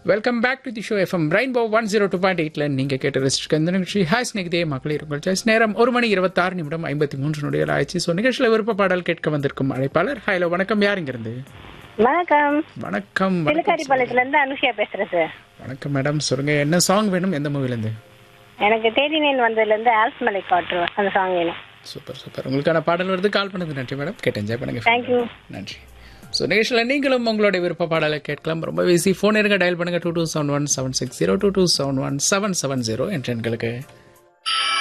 welcome back to the show F M rainbow one zero two point எயிட்ல நீங்க கேட்டு ரசிச்சிருக்க இந்த நிகழ்ச்சி ஹாய் ஸ்நேகிதே மகளிர் உங்கள் சாய்ஸ் நேரம் ஒரு மணி இருபத்தாறு நிமிடம் ஐம்பத்தி மூன்று நொடிகள் ஆயிடுச்சு ஸோ நிகழ்ச்சியில் விருப்ப பாடல் கேட்க வந்திருக்கும் அழைப்பாளர் ஹலோ வணக்கம் யார் இங்கிருந்து வணக்கம் வணக்கம் வணக்கம் சிலுக்காரிப்பாளையத்துல இருந்து அனுஷியா பேசுறேன் சார் வணக்கம் மேடம் சொல்லுங்க என்ன சாங் வேணும் எந்த மூவிலேருந்து எனக்கு தேதி நேன் வந்ததுல இருந்து ஆல்ஸ் மலை காற்று அந்த சாங் வேணும் சூப்பர் சூப்பர் உங்களுக்கான பாடல் வருது கால் பண்ணது நன்றி மேடம் கேட்டு என்ஜாய் பண்ணுங்க தேங்க்யூ நன்றி ஸோ நிகழ்ச்சியில் நீங்களும் உங்களுடைய விருப்ப பாடலை கேட்கலாம் ரொம்ப ஈஸி ஃபோன் இருக்க டயல் பண்ணுங்க two two seven one seven six zero two two seven one seven seven zero என்ற எண்களுக்கு